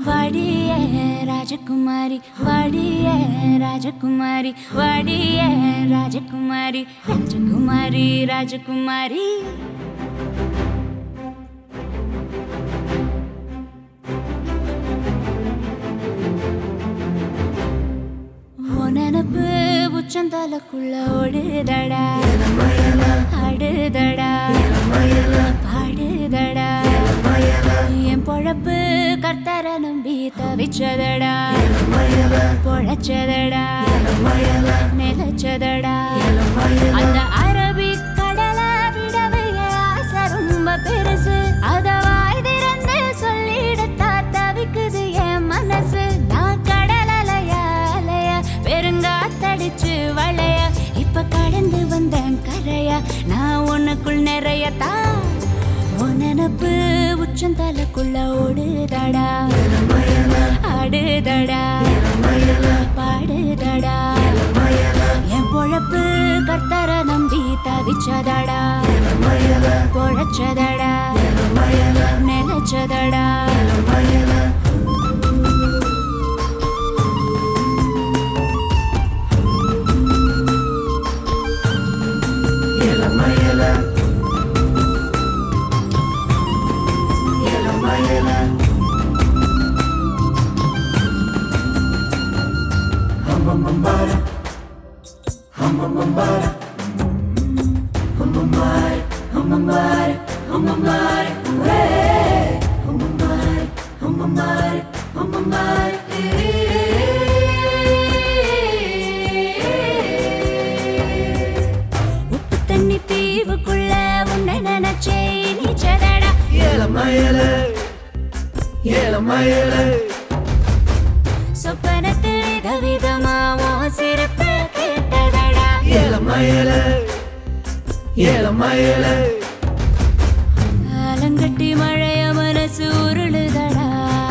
வாடிய ராஜகுமாரி வாடிய ராஜகுமாரி வாடிய ராஜகுமாரி ராஜகுமாரி ராஜகுமாரி உன் நினப்பு உச்சந்தலக்குள்ள ஓடுதடா ஆடுதடா பாடுதடா என் பொழப்பு கர்த்தர நம்பி தவிச்சதடா பொழைச்சதடா நிலைச்சதடா அந்த அரபிக் கடலை விடவே ஆசை ரொம்ப பெருசு அத வாய் திறந்து சொல்லிடத்தா தவிக்குது என் மனசு நான் கடலைய அலைய பெருங்காத்தடிச்சு வளைய இப்ப கடந்து வந்தேன் கரைய நான் உனக்குள் நிறைய தா உன் நினப்பு உச்சந்தலைக்குள்ள ஓடுதடா ஆடுதடா பாடுதடா என் பொழப்பு கர்த்தர நம்பி தவிச்சதடா பொழைச்சதடா நிலைச்சதடா உப்பு தண்ணி தீவுக்குள்ள உன்னை நினைச்சே நீச்சதடா சொப்பனத்தில் விதவிதமா உன் சிரிப்பு கேட்டதடா ஆலங்கட்டி மழைய மனசு உருளுதடா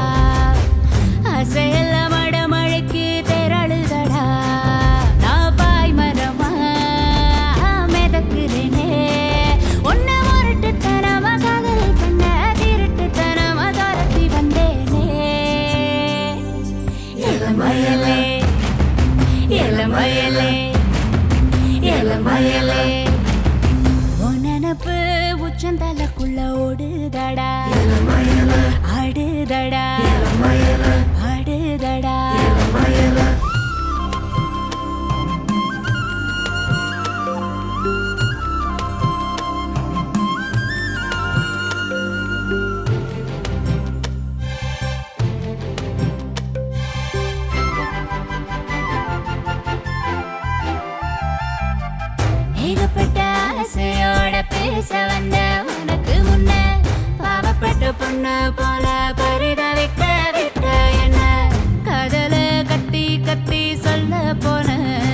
அசையல்ல மட மழைக்கு திரளுதடா நான் பாய் மரமா மிதக்குறேனே உன்னை முரட்டுத்தனமா காதல் பண்ண திருட்டுத்தனமா துரத்தி வந்தேனே இளமயலே இளமயலே இளமயலே உன் நினப்பு உச்சந்தலைக்குள்ள ஓடுதடா ஆடுதடா பாடுதடா ஏகப்பட்ட ஆசையோட பேச வந்த உனக்கு முன்ன பாவப்பட்ட பொண்ணு போல பரிதவிக்க விட்ட என்ன கதல கத்தி கத்தி சொல்ல போன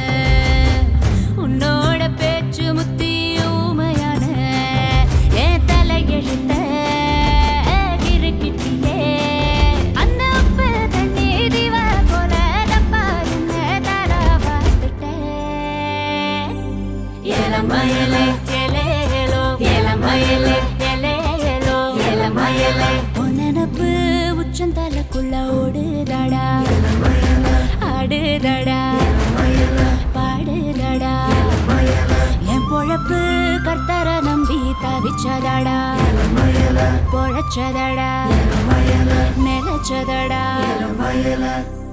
உன்னோட பேச்சு முத்தி ஊமையான என் தலையெழுத்த கிறுக்கிட்டியே அந்த உப்பு தண்ணி திவ போல தப்பா என்ன தர பார்த்துட்டேன் இளமயலே எலேலோ இளமயலே எலேலோ இளமயலே உன் நினப்பு உச்சந்தலைக்குள்ள ஓடுதடா ஆடுதடா பாடுதடா என் பொழப்பு கர்த்தர நம்பி தவிச்சதடா பொழைச்சதடா நிலைச்சதடா